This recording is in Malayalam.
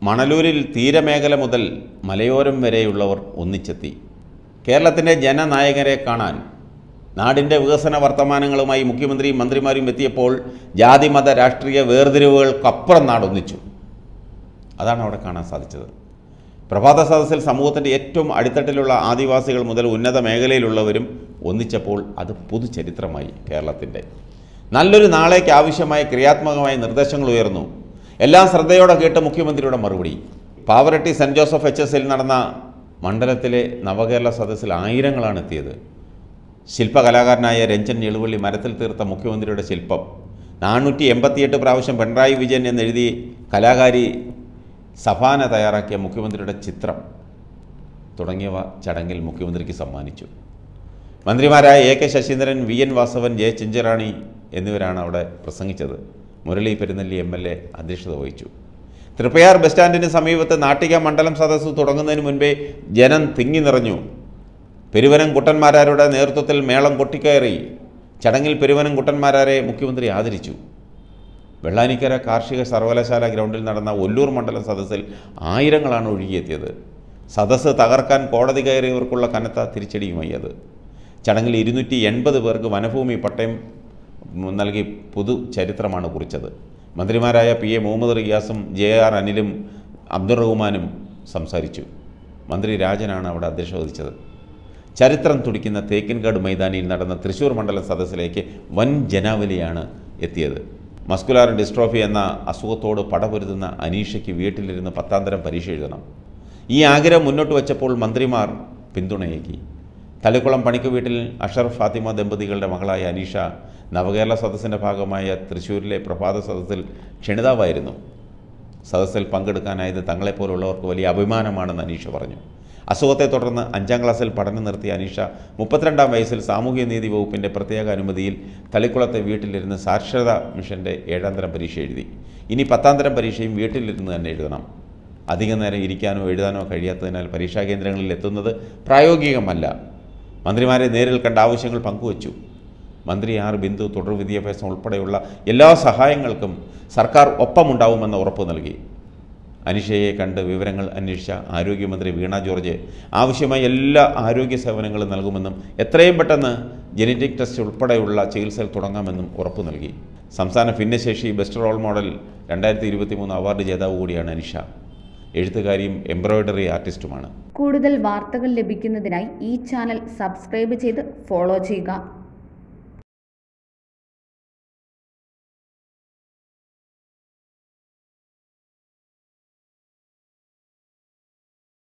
മണലൂരിൽ തീരമേഖല മുതൽ മലയോരം വരെയുള്ളവർ ഒന്നിച്ചെത്തി കേരളത്തിൻ്റെ ജനനായകരെ കാണാൻ നാടിൻ്റെ വികസന വർത്തമാനങ്ങളുമായി മുഖ്യമന്ത്രിയും മന്ത്രിമാരും എത്തിയപ്പോൾ ജാതിമത രാഷ്ട്രീയ വേർതിരിവുകൾക്കപ്പുറം നാടൊന്നിച്ചു അതാണ് അവിടെ കാണാൻ സാധിച്ചത് പ്രഭാത സദസ്സിൽ സമൂഹത്തിൻ്റെ ഏറ്റവും അടിത്തട്ടിലുള്ള ആദിവാസികൾ മുതൽ ഉന്നത മേഖലയിലുള്ളവരും ഒന്നിച്ചപ്പോൾ അത് പുതുചരിത്രമായി കേരളത്തിൻ്റെ നല്ലൊരു നാളേക്ക് ആവശ്യമായ ക്രിയാത്മകമായ നിർദ്ദേശങ്ങൾ ഉയർന്നു എല്ലാം ശ്രദ്ധയോടെ കേട്ട് മുഖ്യമന്ത്രിയുടെ മറുപടി പാവറട്ടി സെൻറ് ജോസഫ് എച്ച് എസിൽ നടന്ന മണ്ഡലത്തിലെ നവകേരള സദസ്സിൽ ആയിരങ്ങളാണ് എത്തിയത് ശില്പകലാകാരനായ രഞ്ജൻ എളുവള്ളി മരത്തിൽ തീർത്ത മുഖ്യമന്ത്രിയുടെ ശില്പം നാനൂറ്റി എൺപത്തിയെട്ട് പ്രാവശ്യം പിണറായി വിജയൻ എന്നെഴുതി കലാകാരി സഫാന തയ്യാറാക്കിയ മുഖ്യമന്ത്രിയുടെ ചിത്രം തുടങ്ങിയവ ചടങ്ങിൽ മുഖ്യമന്ത്രിക്ക് സമ്മാനിച്ചു മന്ത്രിമാരായ A K Saseendran V N Vasavan J Chinchurani എന്നിവരാണ് അവിടെ പ്രസംഗിച്ചത് Murali Perunnelly M L A അധ്യക്ഷത വഹിച്ചു തൃപ്പയാർ ബസ് സ്റ്റാൻഡിന് സമീപത്ത് നാട്ടിക മണ്ഡലം സദസ്സ് തുടങ്ങുന്നതിന് മുൻപേ ജനം തിങ്ങി നിറഞ്ഞു പെരുവനം കുട്ടന്മാരാരുടെ നേതൃത്വത്തിൽ മേളം കൊട്ടിക്കയറി ചടങ്ങിൽ പെരുവനം കുട്ടന്മാരാരെ മുഖ്യമന്ത്രി ആദരിച്ചു വെള്ളാനിക്കര കാർഷിക സർവകലാശാല ഗ്രൗണ്ടിൽ നടന്ന ഒല്ലൂർ മണ്ഡലം സദസ്സിൽ ആയിരങ്ങളാണ് ഒഴുകിയെത്തിയത് സദസ്സ് തകർക്കാൻ കോടതി കയറിയവർക്കുള്ള കനത്ത തിരിച്ചടിയുമായി അത് ചടങ്ങിൽ ഇരുന്നൂറ്റി എൺപത് പേർക്ക് വനഭൂമി പട്ടയം നൽകി പുതു ചരിത്രമാണ് കുറിച്ചത് മന്ത്രിമാരായ പി എ മുഹമ്മദ് റിയാസും ജെ ആർ അനിലും അബ്ദുൾ റഹ്മാനും സംസാരിച്ചു മന്ത്രി രാജനാണ് അവിടെ അധ്യക്ഷത വഹിച്ചത് ചരിത്രം തുടിക്കുന്ന തേക്കിൻകാട് മൈതാനിയിൽ നടന്ന തൃശ്ശൂർ മണ്ഡലം സദസ്സിലേക്ക് വൻ ജനാവലിയാണ് എത്തിയത് മസ്കുലാർ ഡിസ്ട്രോഫി എന്ന അസുഖത്തോട് പടപൊരുതുന്ന അനീഷയ്ക്ക് വീട്ടിലിരുന്ന് പത്താന്തരം പരീക്ഷ എഴുതണം ഈ ആഗ്രഹം മുന്നോട്ട് വച്ചപ്പോൾ മന്ത്രിമാർ പിന്തുണയേകി തളിക്കുളം പണിക്ക് വീട്ടിൽ അഷർ ഫാത്തിമ ദമ്പതികളുടെ മകളായ അനീഷ നവകേരള സദസ്സിൻ്റെ ഭാഗമായ തൃശ്ശൂരിലെ പ്രഭാത സദസ്സിൽ ക്ഷണിതാവായിരുന്നു സദസ്സിൽ പങ്കെടുക്കാനായത് തങ്ങളെപ്പോലുള്ളവർക്ക് വലിയ അഭിമാനമാണെന്ന് അനീഷ പറഞ്ഞു അസുഖത്തെ തുടർന്ന് അഞ്ചാം ക്ലാസ്സിൽ പഠനം നിർത്തിയ അനീഷ മുപ്പത്തിരണ്ടാം വയസ്സിൽ സാമൂഹ്യനീതി വകുപ്പിൻ്റെ പ്രത്യേക അനുമതിയിൽ തളിക്കുളത്തെ വീട്ടിലിരുന്ന് സാക്ഷരതാ മിഷൻ്റെ ഏഴാം തരം പരീക്ഷ എഴുതി ഇനി പത്താം തരം പരീക്ഷയും വീട്ടിലിരുന്ന് തന്നെ എഴുതണം അധിക നേരം ഇരിക്കാനോ എഴുതാനോ കഴിയാത്തതിനാൽ പരീക്ഷാ കേന്ദ്രങ്ങളിൽ എത്തുന്നത് പ്രായോഗികമല്ല മന്ത്രിമാരെ നേരിൽ കണ്ട ആവശ്യങ്ങൾ പങ്കുവച്ചു മന്ത്രി ആർ ബിന്ദു തുടർ വിദ്യാഭ്യാസം ഉൾപ്പെടെയുള്ള എല്ലാ സഹായങ്ങൾക്കും സർക്കാർ ഒപ്പമുണ്ടാവുമെന്ന് ഉറപ്പ് നൽകി അനിഷയെ കണ്ട് വിവരങ്ങൾ അന്വേഷിച്ച ആരോഗ്യമന്ത്രി വീണ ജോർജ് ആവശ്യമായ എല്ലാ ആരോഗ്യ സേവനങ്ങളും നൽകുമെന്നും എത്രയും പെട്ടെന്ന് ജനറ്റിക് ടെസ്റ്റ് ഉൾപ്പെടെയുള്ള ചികിത്സകൾ തുടങ്ങാമെന്നും ഉറപ്പു നൽകി സംസ്ഥാന ഭിന്നശേഷി ബെസ്റ്റ് റോൾ മോഡൽ രണ്ടായിരത്തി ഇരുപത്തി മൂന്ന് അവാർഡ് ജേതാവ് കൂടിയാണ് അനിഷ എഴുത്തുകാരിയും എംബ്രോയ്ഡറി ആർട്ടിസ്റ്റുമാണ് കൂടുതൽ വാർത്തകൾ ലഭിക്കുന്നതിനായി ഈ ചാനൽ സബ്സ്ക്രൈബ് ചെയ്ത് ഫോളോ ചെയ്യുക